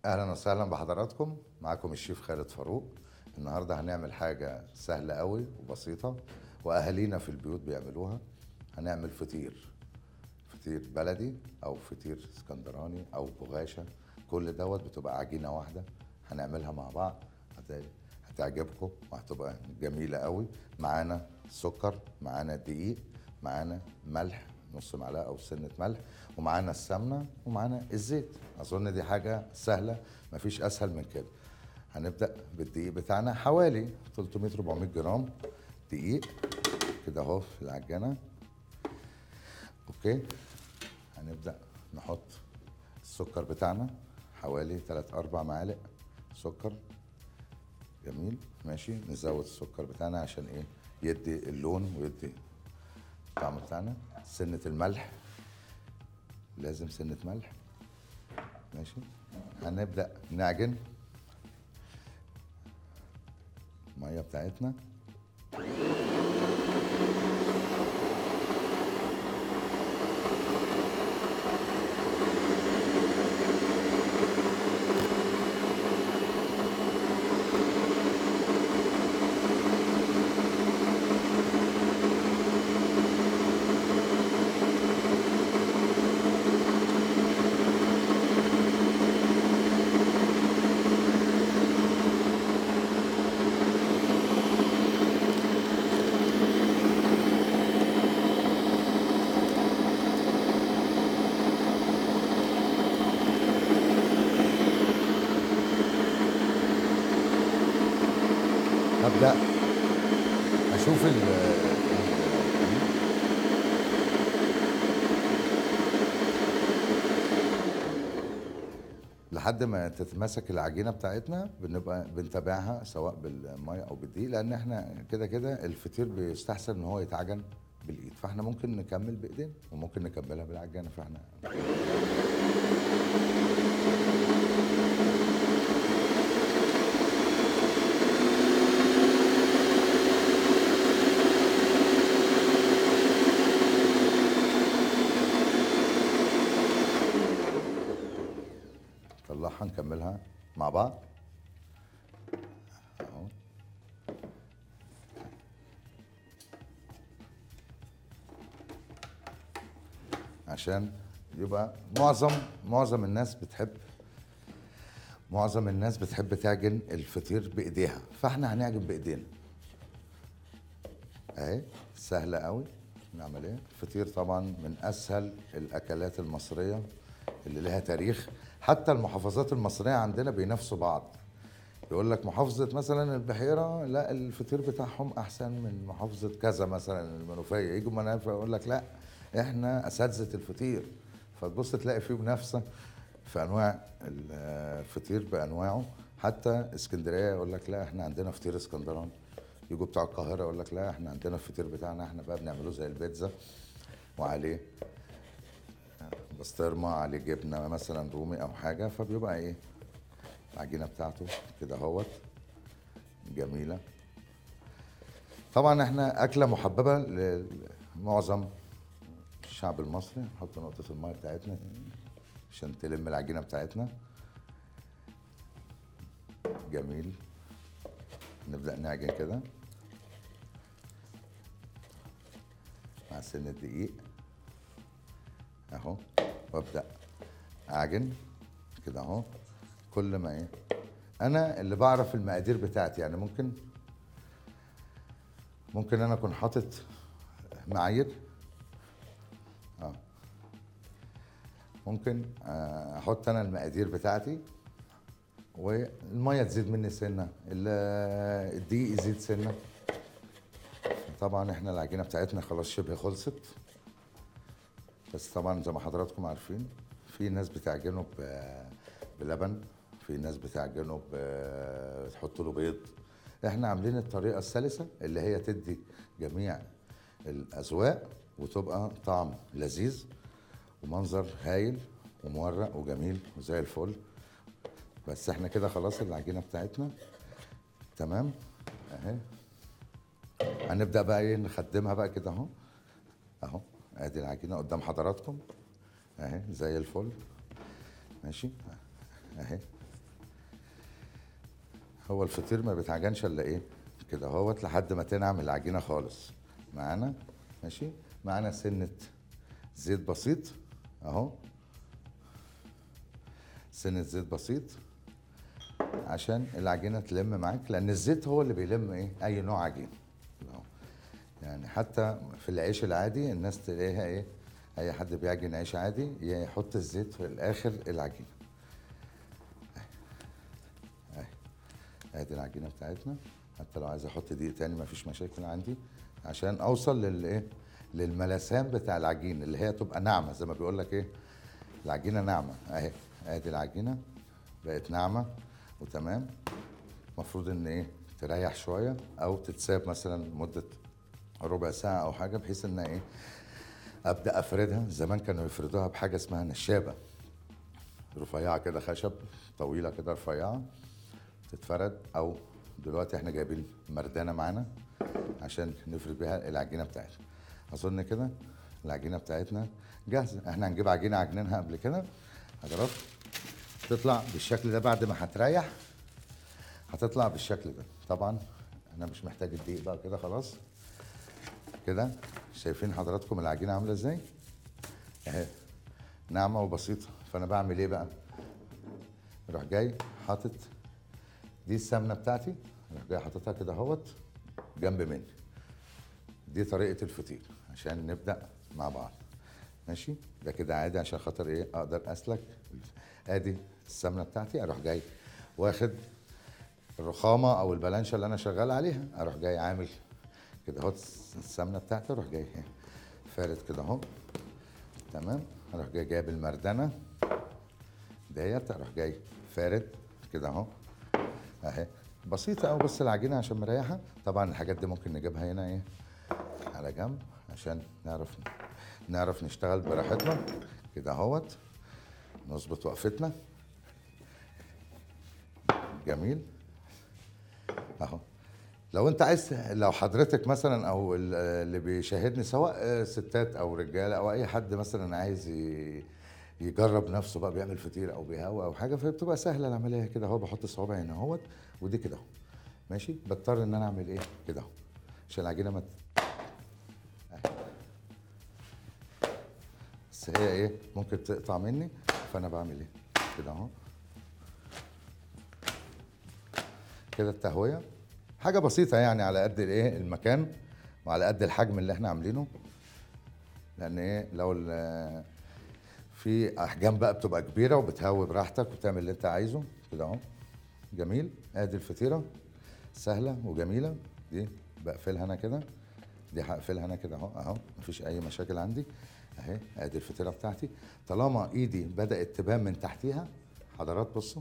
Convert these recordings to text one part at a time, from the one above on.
اهلا وسهلا بحضراتكم معاكم الشيف خالد فاروق النهارده هنعمل حاجه سهله قوي وبسيطه واهالينا في البيوت بيعملوها هنعمل فطير فطير بلدي او فطير اسكندراني او بغاشه كل دوت بتبقى عجينه واحده هنعملها مع بعض هت- هتعجبكم وهتبقى جميله قوي معانا سكر معانا دقيق معانا ملح نص معلقه او سنه ملح ومعانا السمنه ومعانا الزيت اظن دي حاجه سهله مفيش اسهل من كده هنبدا بالدقيق بتاعنا حوالي 300 400 جرام دقيق كده اهو في العجانه اوكي هنبدا نحط السكر بتاعنا حوالي 3 4 معالق سكر جميل ماشي نزود السكر بتاعنا عشان ايه يدي اللون ويدي الطعم بتاعنا سنة الملح لازم سنة ملح ماشي هنبدأ نعجن المية بتاعتنا هبدأ أشوف ال لحد ما تتماسك العجينه بتاعتنا بنبقى بنتابعها سواء بالميه او بالدقيق لان احنا كده كده الفطير بيستحسن ان هو يتعجن بالايد فاحنا ممكن نكمل بايدينا وممكن نكملها بالعجانه فاحنا نطلعها نكملها مع بعض اهو عشان يبقى معظم معظم الناس بتحب معظم الناس بتحب تعجن الفطير بايديها فاحنا هنعجن بايدينا اهي سهله قوي العمليه الفطير طبعا من اسهل الاكلات المصريه اللي لها تاريخ حتى المحافظات المصريه عندنا بينافسوا بعض يقول لك محافظه مثلا البحيره لا الفطير بتاعهم احسن من محافظه كذا مثلا المنوفيه يجوا منافع يقول لك لا احنا اساتذه الفطير فتبص تلاقي فيه منافسه في انواع الفطير بانواعه حتى اسكندريه يقول لك لا احنا عندنا فطير اسكندراني يجوا بتوع القاهره يقول لك لا احنا عندنا الفطير بتاعنا احنا بقى بنعمله زي البيتزا وعليه بسطرمه عليه جبنه مثلا رومي او حاجه فبيبقى ايه العجينه بتاعته كده اهوت جميله طبعا احنا اكله محببه لمعظم الشعب المصري نحط نقطه الميه بتاعتنا عشان تلم العجينه بتاعتنا جميل نبدا نعجن كده مع سن الدقيق اهو وابدا اعجن كده اهو كل ما ايه انا اللي بعرف المقادير بتاعتي يعني ممكن ممكن انا اكون حاطط معايير اه ممكن آه، احط انا المقادير بتاعتي والميه تزيد مني سنه ال- الدقيق يزيد سنه طبعا احنا العجينه بتاعتنا خلاص شبه خلصت بس طبعا زي ما حضراتكم عارفين في ناس بتعجنه ب- بلبن في ناس بتعجنه ب- تحط له بيض احنا عاملين الطريقه السلسه اللي هي تدي جميع الاذواق وتبقى طعم لذيذ ومنظر هايل ومورق وجميل وزي الفل بس احنا كده خلاص العجينه بتاعتنا تمام اهي هنبدا بقى ايه نخدمها بقى كده اهو اهو ادي العجينه قدام حضراتكم اهي زي الفل ماشي اهي هو الفطير ما بيتعجنش الا ايه كده اهوت لحد ما تنعم العجينه خالص معانا ماشي معانا سنه زيت بسيط اهو سنه زيت بسيط عشان العجينه تلم معاك لان الزيت هو اللي بيلم ايه اي نوع عجين أهو. يعني حتى في العيش العادي الناس تلاقيها ايه اي حد بيعجن عيش عادي يحط الزيت في الاخر العجينه اهي ادي العجينه بتاعتنا حتى لو عايز احط دقيق تاني مفيش مشاكل عندي عشان اوصل للايه للملسان بتاع العجين اللي هي تبقى ناعمه زي ما بيقول لك ايه العجينه ناعمه اهي ادي العجينه بقت ناعمه وتمام المفروض ان ايه تريح شويه او تتساب مثلا مده ربع ساعه او حاجه بحيث ان ايه ابدا افردها زمان كانوا يفردوها بحاجه اسمها نشابه رفيعه كده خشب طويله كده رفيعه تتفرد او دلوقتي احنا جايبين مردانه معانا عشان نفرد بيها العجينه بتاعتنا اظن كده العجينه بتاعتنا جاهزه احنا هنجيب عجينه عجنينها قبل كده حضرات تطلع بالشكل ده بعد ما هتريح هتطلع بالشكل ده طبعا انا مش محتاج الدقيق بقى كده خلاص كده شايفين حضراتكم العجينه عامله ازاي اهي ناعمه وبسيطه فانا بعمل ايه بقى اروح جاي حاطط دي السمنه بتاعتي اروح جاي حاططها كده اهوت جنب مني دي طريقه الفطير عشان نبدا مع بعض ماشي ده كده عادي عشان خاطر ايه اقدر اسلك ادي السمنه بتاعتي اروح جاي واخد الرخامه او البلانشه اللي انا شغال عليها اروح جاي عامل كده اهو السمنه بتاعتي اروح جاي فارد كده اهو تمام اروح جاي جايب المردنه ديت اروح جاي فارد كده اهو اهي بسيطه قوي بس العجينه عشان مريحه طبعا الحاجات دي ممكن نجيبها هنا ايه على جنب عشان نعرف نعرف نشتغل براحتنا كده اهوت نظبط وقفتنا جميل اهو لو انت عايز لو حضرتك مثلا او ال- اللي بيشاهدني سواء ستات او رجاله او اي حد مثلا عايز ي- يجرب نفسه بقى بيعمل فطير او بيهوى او حاجه فبتبقى سهله العمليه كده اهو بحط صوابعي هنا اهوت ودي كده اهو ماشي بضطر ان انا اعمل ايه كده اهو عشان العجينه ما ت- أهي. بس هي ايه ممكن تقطع مني فانا بعمل ايه كده اهو كده التهويه حاجه بسيطه يعني على قد الايه المكان وعلى قد الحجم اللي احنا عاملينه لان ايه لو ال- في احجام بقى بتبقى كبيره وبتهوي براحتك وبتعمل اللي انت عايزه كده اهو جميل ادي الفطيره سهله وجميله دي بقفلها انا كده دي هقفلها انا كده اهو اهو مفيش اي مشاكل عندي اهي ادي الفطيره بتاعتي طالما ايدي بدات تبان من تحتيها حضرات بصوا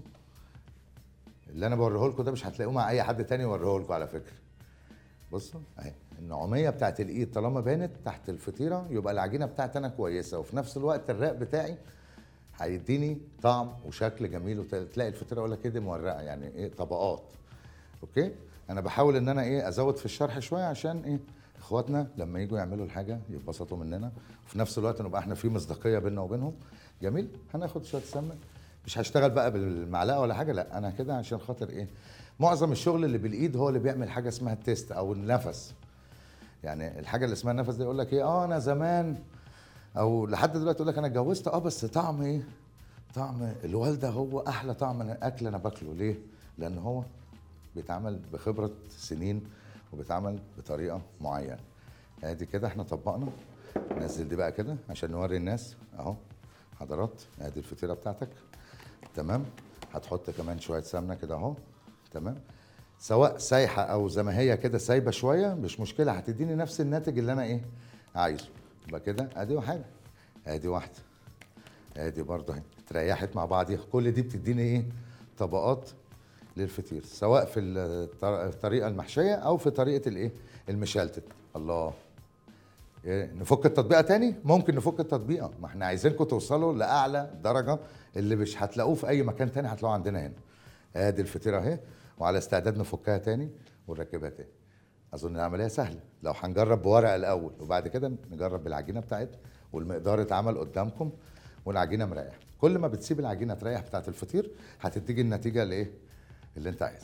اللي انا بوريه لكم ده مش هتلاقوه مع اي حد تاني يوريه لكم على فكره بصوا اهي النعوميه بتاعت الايد طالما بانت تحت الفطيره يبقى العجينه بتاعتي انا كويسه وفي نفس الوقت الرق بتاعي هيديني طعم وشكل جميل وتلاقي الفطيره اقول لك كده مورقه يعني ايه طبقات اوكي انا بحاول ان انا ايه ازود في الشرح شويه عشان ايه اخواتنا لما يجوا يعملوا الحاجه يتبسطوا مننا وفي نفس الوقت نبقى احنا في مصداقيه بيننا وبينهم جميل هناخد شويه سمنه مش هشتغل بقى بالمعلقه ولا حاجه لا انا كده عشان خاطر ايه معظم الشغل اللي بالايد هو اللي بيعمل حاجه اسمها التيست او النفس يعني الحاجه اللي اسمها النفس دي يقول لك ايه اه انا زمان او لحد دلوقتي يقول لك انا اتجوزت اه بس طعم ايه طعم الوالده هو احلى طعم من اكل انا باكله ليه لان هو بيتعمل بخبره سنين وبيتعمل بطريقه معينه ادي كده احنا طبقنا نزل دي بقى كده عشان نوري الناس اهو حضرات ادي الفطيره بتاعتك تمام هتحط كمان شويه سمنه كده اهو تمام سواء سايحه او زي ما هي كده سايبه شويه مش مشكله هتديني نفس الناتج اللي انا ايه عايزه يبقى كده ادي حاجه ادي واحده ادي برضه اهي اتريحت مع بعضيها كل دي بتديني ايه طبقات للفطير سواء في الطر- الطريقه المحشيه او في طريقه الايه المشلتت الله إيه، نفك التطبيقه تاني ممكن نفك التطبيقه ما احنا عايزينكم توصلوا لاعلى درجه اللي مش هتلاقوه في اي مكان تاني هتلاقوه عندنا هنا ادي الفطيره اهي وعلى استعداد نفكها تاني ونركبها تاني اظن العمليه سهله لو هنجرب بورق الاول وبعد كده نجرب بالعجينه بتاعتنا والمقدار اتعمل قدامكم والعجينه مريحه كل ما بتسيب العجينه تريح بتاعت الفطير هتديك النتيجه اللي ايه اللي انت عايزها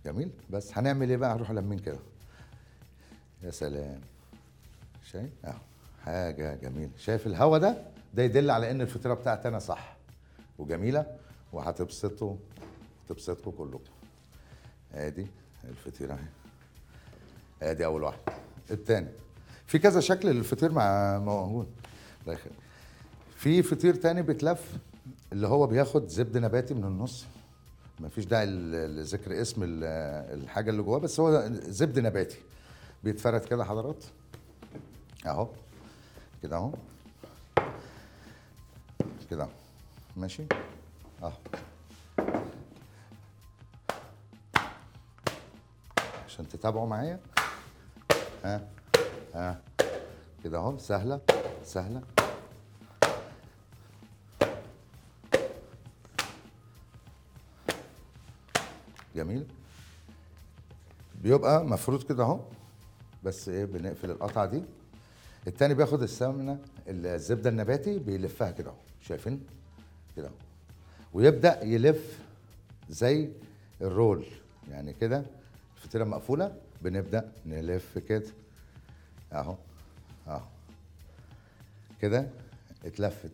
جميل بس هنعمل ايه بقى هنروح لمين كده يا سلام شايف اهو حاجه جميله شايف الهوا ده ده يدل على ان الفطيره بتاعتي انا صح وجميله وهتبسطوا تبسطكم كلكم ادي الفطيره اهي ادي اول واحده التاني في كذا شكل للفطير مع موجود الله يخليك في فطير تاني بيتلف اللي هو بياخد زبده نباتي من النص مفيش داعي ل- لذكر اسم ال- الحاجه اللي جواه بس هو زبد نباتي بيتفرد كده حضرات اهو كده اهو كده اهو ماشي اهو عشان تتابعوا معايا ها ها كده اهو سهله سهله جميل بيبقى مفروض كده اهو بس ايه بنقفل القطعه دي التاني بياخد السمنه الزبده النباتي بيلفها كده اهو شايفين كده اهو ويبدا يلف زي الرول يعني كده الفطيره مقفوله بنبدا نلف كده اهو اهو كده اتلفت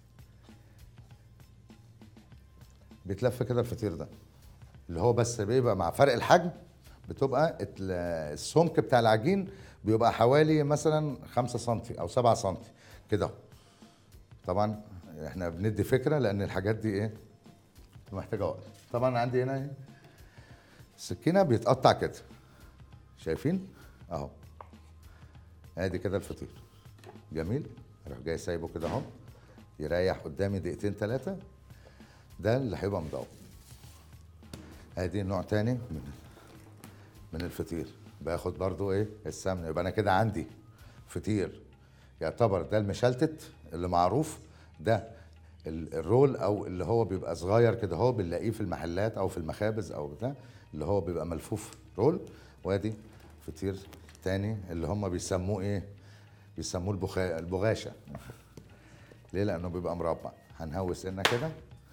بيتلف كده الفطير ده اللي هو بس بيبقى مع فرق الحجم بتبقى ال- السمك بتاع العجين بيبقى حوالي مثلا 5 سم او 7 سم كده اهو. طبعا احنا بندي فكره لان الحاجات دي ايه محتاجه وقت طبعا عندي هنا ايه السكينه بيتقطع كده شايفين اهو ادي كده الفطير جميل اروح جاي سايبه كده اهو يريح قدامي دقيقتين ثلاثه ده اللي هيبقى مدور ادي نوع تاني من من الفطير باخد برضو ايه السمنه يبقى انا كده عندي فطير يعتبر ده المشلتت اللي معروف ده ال- الرول او اللي هو بيبقى صغير كده هو بنلاقيه في المحلات او في المخابز او بتاع اللي هو بيبقى ملفوف رول وادي فطير تاني اللي هم بيسموه ايه بيسموه البخا... البغاشه ليه لانه بيبقى مربع هنهوس لنا كده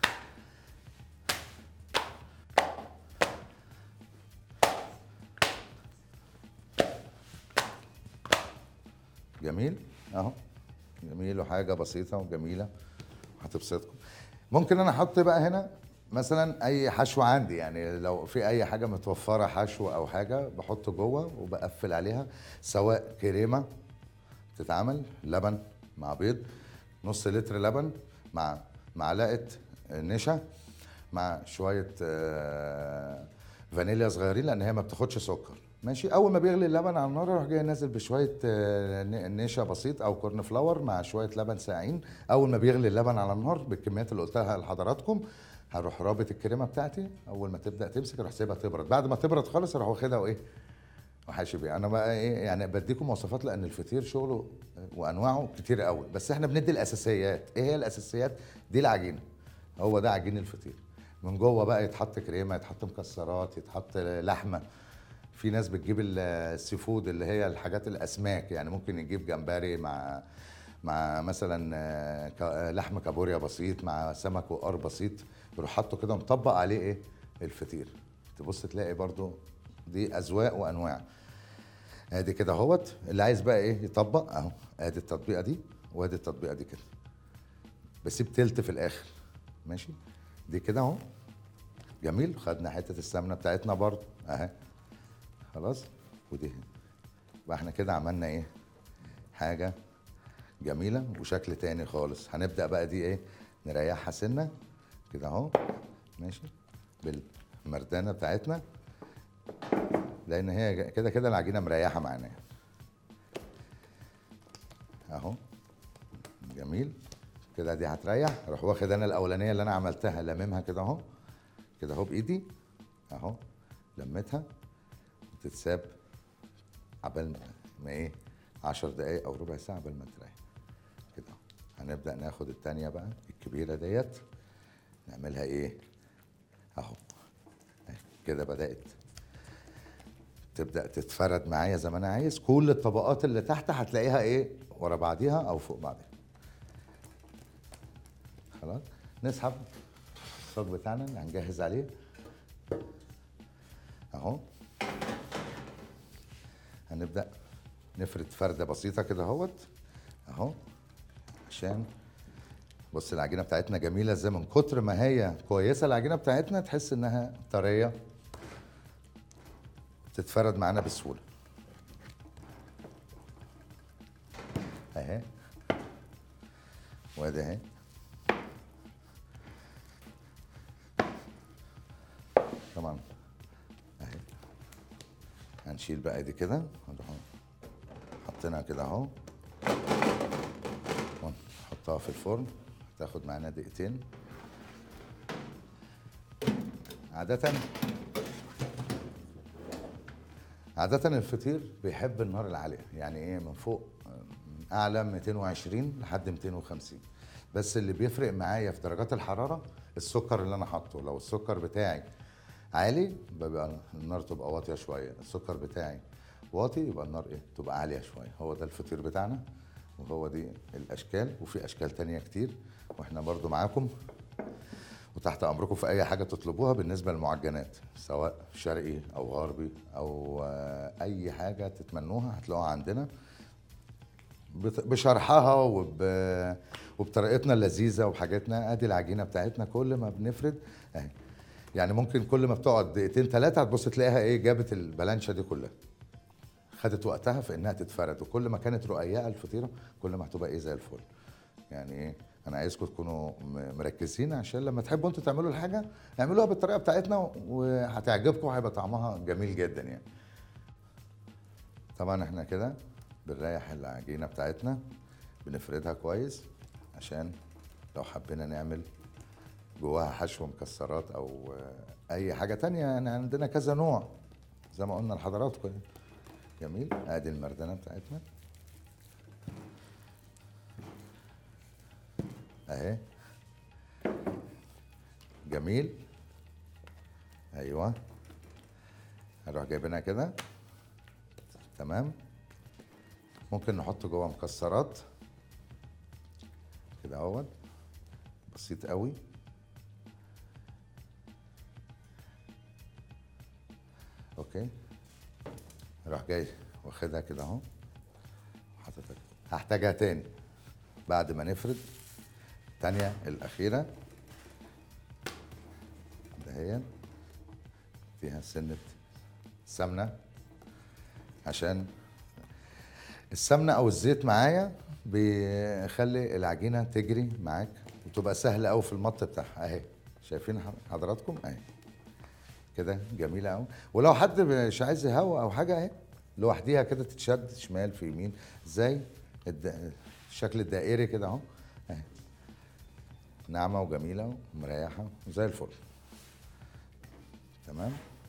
جميل اهو جميل وحاجه بسيطه وجميله هتبسطكم ممكن انا احط بقى هنا مثلا اي حشو عندي يعني لو في اي حاجه متوفره حشو او حاجه بحطه جوه وبقفل عليها سواء كريمه تتعمل لبن مع بيض نص لتر لبن مع معلقه نشا مع شويه آه، فانيليا صغيرين لان هي ما بتاخدش سكر ماشي اول ما بيغلي اللبن على النار اروح جاي نازل بشويه آه، ن- نشا بسيط او كورن فلاور مع شويه لبن ساقعين اول ما بيغلي اللبن على النار بالكميات اللي قلتها لحضراتكم هروح رابط الكريمه بتاعتي اول ما تبدا تمسك اروح سيبها تبرد بعد ما تبرد خالص اروح واخدها وايه وحاشي بيه انا بقى ايه يعني بديكم مواصفات لان الفطير شغله وانواعه كتير قوي بس احنا بندي الاساسيات ايه هي الاساسيات دي العجينه هو ده عجين الفطير من جوه بقى يتحط كريمه يتحط مكسرات يتحط لحمه في ناس بتجيب ال- السي فود اللي هي الحاجات الاسماك يعني ممكن يجيب جمبري مع مع مثلا آه، ك- آه، لحم كابوريا بسيط مع سمك وقار بسيط يروح حاطه كده مطبق عليه ايه الفطير تبص تلاقي برضو دي اذواق وانواع ادي كده اهوت اللي عايز بقى ايه يطبق اهو ادي التطبيقه دي وادي التطبيقه دي كده بسيب تلت في الاخر ماشي دي كده اهو جميل خدنا حته السمنه بتاعتنا برضو اهي خلاص ودي هنا يبقى احنا كده عملنا ايه حاجه جميله وشكل تاني خالص هنبدا بقى دي ايه نريحها سنه كده اهو ماشي بالمردانه بتاعتنا لان هي كده كده العجينه مريحه معانا اهو جميل كده دي هتريح اروح واخد انا الاولانيه اللي انا عملتها لممها كده اهو كده اهو بايدي اهو لميتها وتتساب عبال ما- ما ايه 10 دقايق او ربع ساعه عبال ما تريح كده اهو هنبدا ناخد التانيه بقى الكبيره ديت نعملها ايه اهو أهي كده بدات تبدا تتفرد معايا زي ما انا عايز كل الطبقات اللي تحت هتلاقيها ايه ورا بعضيها او فوق بعضها خلاص نسحب الصاج بتاعنا اللي هنجهز عليه اهو هنبدا نفرد فرده بسيطه كده اهوت اهو عشان بص العجينه بتاعتنا جميله ازاي من كتر ما هي كويسه العجينه بتاعتنا تحس انها طريه تتفرد معانا بسهوله اهي وادي اهي طبعا اهي هنشيل بقى دي كده نروح حطيناها كده اهو ونحطها في الفرن تاخد معانا دقيقتين عادة عادة الفطير بيحب النار العالية يعني ايه من فوق من اعلى 220 لحد 250 بس اللي بيفرق معايا في درجات الحرارة السكر اللي انا حاطه لو السكر بتاعي عالي بيبقى النار تبقى واطية شوية السكر بتاعي واطي يبقى النار ايه تبقى عالية شوية هو ده الفطير بتاعنا وهو دي الاشكال وفي اشكال تانية كتير واحنا برضو معاكم وتحت امركم في اي حاجه تطلبوها بالنسبه للمعجنات سواء شرقي او غربي او آه، اي حاجه تتمنوها هتلاقوها عندنا بت- بشرحها وب... وبطريقتنا اللذيذه وبحاجاتنا ادي العجينه بتاعتنا كل ما بنفرد اهي يعني ممكن كل ما بتقعد دقيقتين ثلاثه هتبص تلاقيها ايه جابت البلانشه دي كلها خدت وقتها في انها تتفرد وكل ما كانت رقيقه الفطيره كل ما هتبقى ايه زي الفل يعني ايه انا عايزكم تكونوا م- مركزين عشان لما تحبوا انتوا تعملوا الحاجه اعملوها بالطريقه بتاعتنا وهتعجبكم وهيبقى طعمها جميل جدا يعني طبعا احنا كده بنريح العجينه بتاعتنا بنفردها كويس عشان لو حبينا نعمل جواها حشو مكسرات او آه، اي حاجه تانية يعني عندنا كذا نوع زي ما قلنا لحضراتكم يعني. جميل ادي المردنه بتاعتنا اهي جميل ايوه هنروح جايبينها كده تمام ممكن نحط جوه مكسرات كده اهوت بسيط قوي اوكي اروح جاي واخدها كده اهو وحاططها كده. هحتاجها تاني بعد ما نفرد الثانية الأخيرة دهيا فيها سنة سمنة عشان السمنة أو الزيت معايا بيخلي العجينة تجري معاك وتبقى سهلة أوي في المط بتاعها أهي شايفين حضراتكم أهي كده جميلة أوي ولو حد مش عايز هوا أو حاجة أهي لوحديها كده تتشد شمال في يمين زي الد... الشكل الدائري كده أهو أهي ناعمة وجميلة ومريحة وزي الفل تمام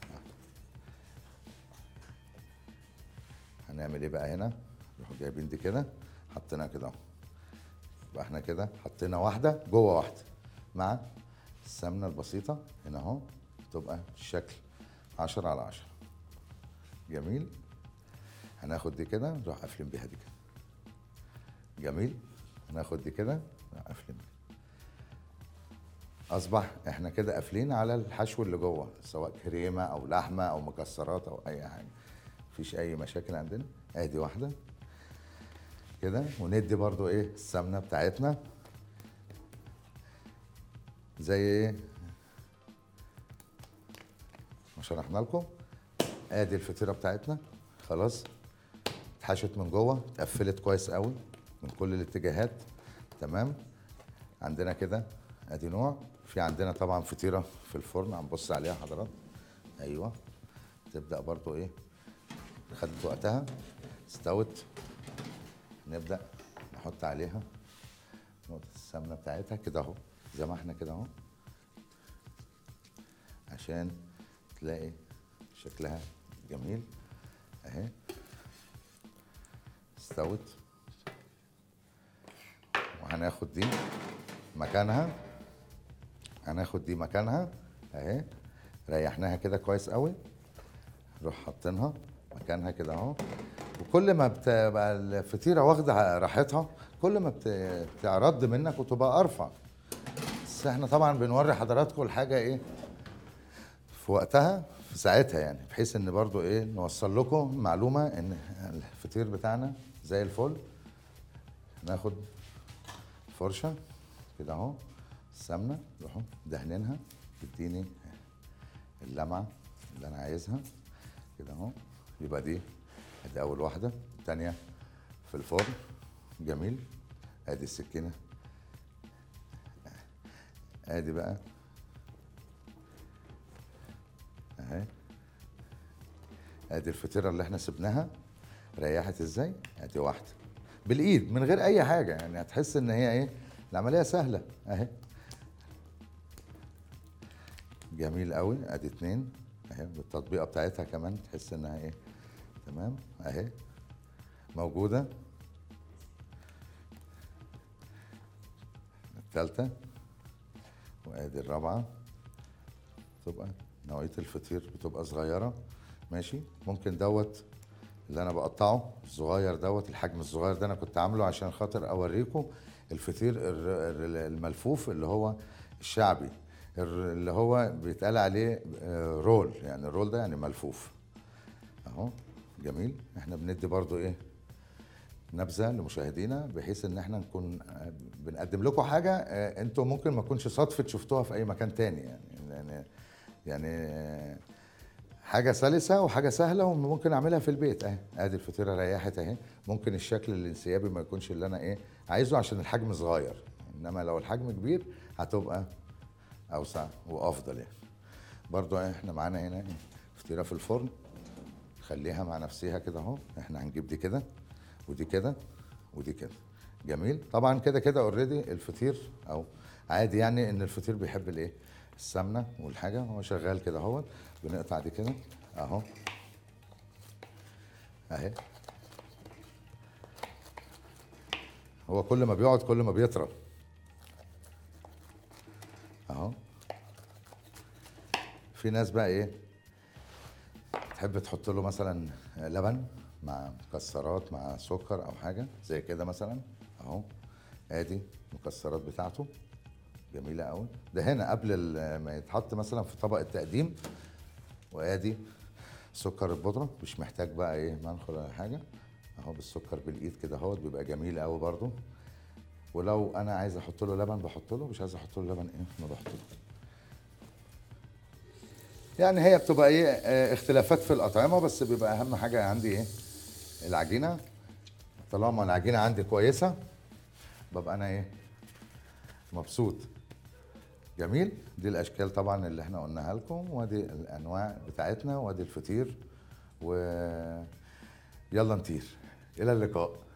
هنعمل ايه بقى هنا نروح جايبين دي كده حطيناها كده اهو يبقى احنا كده حطينا واحدة جوه واحدة مع السمنة البسيطة هنا اهو تبقى الشكل عشرة على عشرة جميل هناخد دي كده نروح قافلين بيها دي كده جميل هناخد دي كده نروح قافلين بيها اصبح احنا كده قافلين على الحشو اللي جوه سواء كريمه او لحمه او مكسرات او اي حاجه مفيش اي مشاكل عندنا ادي واحده كده وندي برضو ايه السمنه بتاعتنا زي ايه ما شرحنا لكم ادي الفطيره بتاعتنا خلاص اتحشت من جوه اتقفلت كويس قوي من كل الاتجاهات تمام عندنا كده ادي نوع في عندنا طبعا فطيره في الفرن هنبص عليها حضرات ايوه تبدا برضو ايه خدت وقتها استوت نبدا نحط عليها نقطه السمنه بتاعتها كده اهو زي ما احنا كده اهو عشان تلاقي شكلها جميل اهي استوت وهناخد دي مكانها هناخد دي مكانها اهي ريحناها كده كويس قوي نروح حاطينها مكانها كده اهو وكل ما بتبقى الفطيره واخده راحتها كل ما بت- بتعرض منك وتبقى ارفع بس احنا طبعا بنوري حضراتكم الحاجه ايه في وقتها في ساعتها يعني بحيث ان برضو ايه نوصل لكم معلومه ان الفطير بتاعنا زي الفل ناخد فرشه كده اهو السمنه نروحوا دهنينها تديني اللمعه اللي انا عايزها كده اهو يبقى دي ادي اول واحده الثانيه في الفرن جميل ادي السكينه ادي بقى اهي ادي الفطيره اللي احنا سبناها ريحت ازاي ادي واحده بالايد من غير اي حاجه يعني هتحس ان هي ايه العمليه سهله اهي جميل قوي ادي اتنين اهي بالتطبيقه بتاعتها كمان تحس انها ايه تمام اهي موجوده الثالثه وادي الرابعه تبقى نوعيه الفطير بتبقى صغيره ماشي ممكن دوت اللي انا بقطعه الصغير دوت الحجم الصغير ده انا كنت عامله عشان خاطر اوريكم الفطير الر- الر- الملفوف اللي هو الشعبي الر- اللي هو بيتقال عليه آه، رول يعني الرول ده يعني ملفوف اهو جميل احنا بندي برضو ايه نبذه لمشاهدينا بحيث ان احنا نكون آه، بنقدم لكم حاجه آه، انتوا ممكن ما تكونش صدفه شفتوها في اي مكان تاني يعني يعني يعني آه، حاجه سلسه وحاجه سهله وممكن اعملها في البيت اهي ادي الفطيره ريحت اهي ممكن الشكل الانسيابي ما يكونش اللي انا ايه عايزه عشان الحجم صغير انما لو الحجم كبير هتبقى اوسع وافضل يعني برضو احنا معانا هنا ايه فطيره في الفرن خليها مع نفسها كده اهو احنا هنجيب دي كده ودي كده ودي كده جميل طبعا كده كده اوريدي الفطير او عادي يعني ان الفطير بيحب الايه السمنه والحاجه هو شغال كده اهو بنقطع دي كده اهو اهي هو كل ما بيقعد كل ما بيطرى اهو في ناس بقى ايه تحب تحط له مثلا لبن مع مكسرات مع سكر او حاجه زي كده مثلا اهو ادي المكسرات بتاعته جميله قوي ده هنا قبل ال- ما يتحط مثلا في طبق التقديم وادي سكر البودره مش محتاج بقى ايه منخل ولا حاجه اهو بالسكر بالايد كده اهوت بيبقى جميل قوي برضو ولو انا عايز احط له لبن بحط له مش عايز احط له لبن ايه ما بحط له يعني هي بتبقى ايه آه، اختلافات في الاطعمه بس بيبقى اهم حاجه عندي ايه العجينه طالما العجينه عندي كويسه ببقى انا ايه مبسوط جميل دي الاشكال طبعا اللي احنا قلناها لكم وادي الانواع بتاعتنا وادي الفطير و يلا نطير الى اللقاء